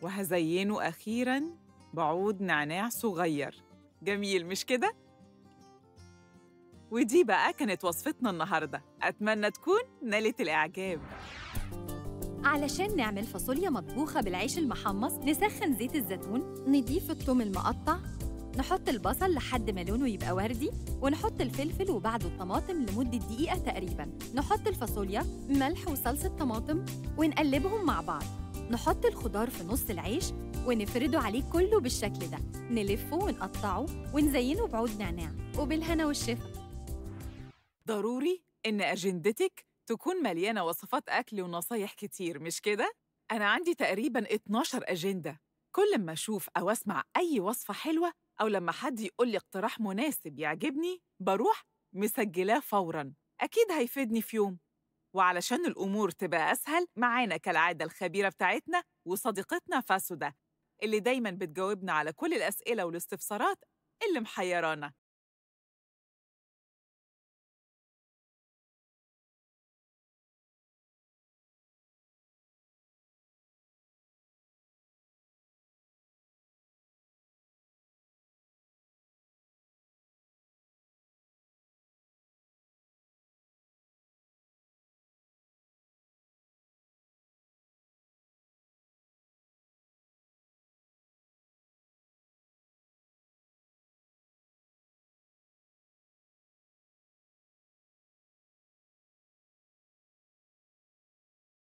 وهزينه أخيراً بعود نعناع صغير جميل مش كده؟ ودي بقى كانت وصفتنا النهاردة أتمنى تكون نالت الإعجاب علشان نعمل فاصوليا مطبوخة بالعيش المحمص نسخن زيت الزيتون نضيف الثوم المقطع نحط البصل لحد ما لونه يبقى وردي ونحط الفلفل وبعده الطماطم لمدة دقيقة تقريباً نحط الفاصوليا ملح وصلصة طماطم ونقلبهم مع بعض نحط الخضار في نص العيش ونفرده عليه كله بالشكل ده نلفه ونقطعه ونزينه بعود نعناع وبالهنا والشفا ضروري إن أجندتك تكون مليانة وصفات أكل ونصايح كتير مش كده؟ أنا عندي تقريباً 12 أجندة كل ما أشوف أو أسمع أي وصفة حلوة أو لما حد يقول لي اقتراح مناسب يعجبني بروح مسجلاه فوراً أكيد هيفيدني في يوم وعلشان الأمور تبقى أسهل معانا كالعادة الخبيرة بتاعتنا وصديقتنا فاسودة اللي دايماً بتجاوبنا على كل الأسئلة والاستفسارات اللي محيرانا